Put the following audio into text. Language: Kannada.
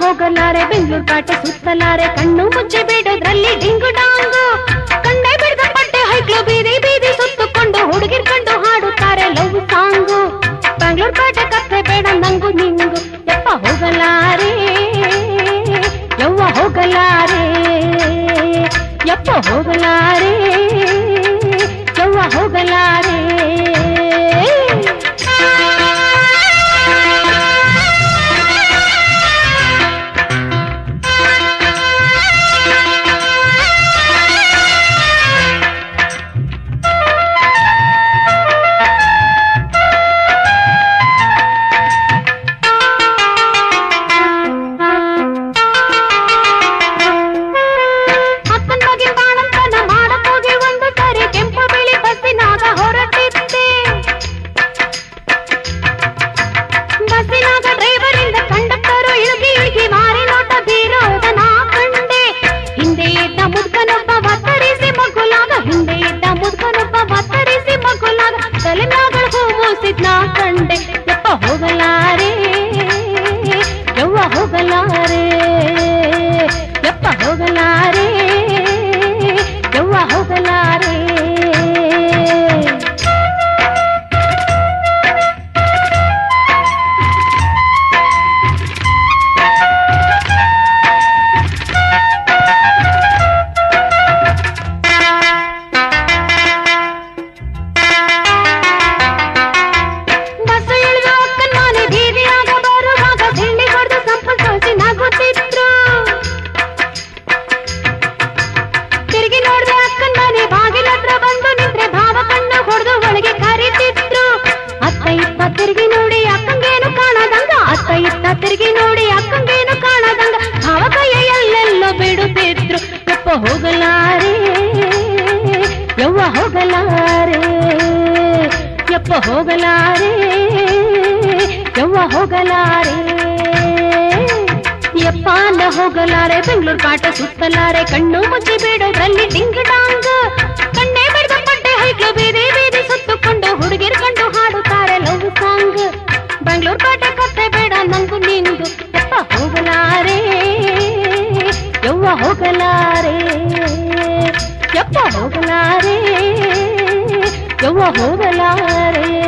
ಹೋಗಲಾರೆ ಬೆಂಗಳೂರು ಪಾಟೆ ಸುತ್ತಲಾರೆ ಕಣ್ಣು ಮುಚ್ಚಿ ಬಿಡೋದ್ರಲ್ಲಿ ಡಿಂಗು ಡಾಂಗು ಕಂಡೆ ಬಿಡದ ಪಟ್ಟೆ ಹೈಕ್ಳು ಬೀದಿ ಬೀದಿ ಸುತ್ತುಕೊಂಡು ಹುಡುಗಿರ್ ಕಂಡು ಹಾಡುತ್ತಾರೆ ಲವ್ ಸಾಂಗು ಬೆಂಗಳೂರು ಪಾಟೆ ಕಥೆ ಬೇಡ ನಂಗು ನಿಂಗು ಯಪ್ಪ ಹೋಗಲಾರೆ ಯವ್ವ ಹೋಗಲಾರೆ ಯಪ್ಪ ಹೋಗಲಾರೆ ಯವ್ವ ಹೋಗಲಾರೆ ಅಕ್ಕನ್ ಬಗ್ಗೆ ಬಾಣಂತನ ಮಾಡಕ್ ಹೋಗಿ ಒಂದು ಸರಿ ಕೆಂಪು ಬಿಳಿ ಬಸ್ಸಿನಾಗ ಹೊರಟಿದ್ದೆ ಬಸ್ಸಿನಾಗ ಡ್ರೈವರ್ ಇಂದ ಕಂಡಕ್ಟರು ಇಳುಗಿ ಇಳುಗಿ ಮಾರಿ ನೋಟ ಬೀರೋದನ ಕಂಡೆ ಹಿಂದೆ ಇದ್ದ ಮುದ್ಕನೊಬ್ಬ ಒತ್ತರಿಸಿ ಮಗುಲಾಗ ಹಿಂದೆ ಇದ್ದ ಮುದ್ಕನೊಬ್ಬ ಒತ್ತರಿಸಿ ಮಗುಲಾಗ ತಲೆಮ್ಯಾಗಳ ಹೂ ಮೂಸಿದ್ನ ಕಂಡೆ ಯಪ್ಪ ಹೋಗಲಾರೆ ಯವ್ವ ಹೋಗಲಾರೆ ಯಪ್ಪ ಹೋಗಲಾರೆ ಯವ್ವ ಹೋಗಲಾರೆ ಬಸ್ ಇಳಿದು ಅಕ್ಕನ್ ಮನೆ ಬೀದಿಯಾಗ ಬರುವಾಗ ತಿಂಡಿ ಹೊಡೆದು ಸಂಪು ಸೋಸಿ ನಗುತ್ತಿದ್ರು ತಿರುಗಿ ನೋಡ್ದೆ ಅಕ್ಕನ್ ಮನೆ ಬಾಗಿಲ ಹತ್ರ ಬಂದು ನಿಂತ್ರೆ ಭಾವ ಕಣ್ಣು ಹೊಡೆದು ಒಳಗೆ ಕರೀತಿದ್ರು ಅತ್ತ ಇತ್ತ ತಿರುಗಿ ನೋಡಿ ಅಕ್ಕಂಗೇನು ಕಾಣದಂಗ ಅತ್ತ ಇತ್ತ ತಿರುಗಿ ನೋಡಿ ಅಕ್ಕಂಗೇನು ಕಾಣದಂಗ ಭಾವ ಕೈಯ ಎಲ್ಲೆಲ್ಲೋ ಬಿಡುತ್ತಿದ್ರು ಯಪ್ಪ ಹೋಗಲಾರೆ ಯವ್ವ ಹೋಗಲಾರೆ ಯಪ್ಪ ಹೋಗಲಾರೆ ಯವ್ವ ಹೋಗಲಾರೆ ಯಪ್ಪ ಅಲ್ಲ ಹೋಗಲಾರೆ ಬೆಂಗಳೂರು ಪಾಟ ಸುತ್ತಲಾರೆ ಕಣ್ಣು ಮುಚ್ಚಿ ಬಿಡೋದ್ರಲ್ಲಿ ಡಿಂಗ್ ಡಾಂಗ್ ಕಣ್ಣೆ ಬಿಡದ ಪಟ್ಟೆ ಹೈಕ್ಳು ಬೀದಿ ಬೀದಿ ಸುತ್ತುಕೊಂಡು ಹುಡುಗಿರ್ ಕಂಡು ಹಾಡುತ್ತಾರೆ ಲವ್ ಸಾಂಗ್ ಬೆಂಗಳೂರು ಪಾಟ ಕಥೆ ಬೇಡ ನಂಗು ನಿಂಗು ಯಪ್ಪ ಹೋಗಲಾರೆ ಯವ್ವ ಹೋಗಲಾರೆ ಯಪ್ಪ ಹೋಗಲಾರೆ ಯವ್ವ ಹೋಗಲಾರೆ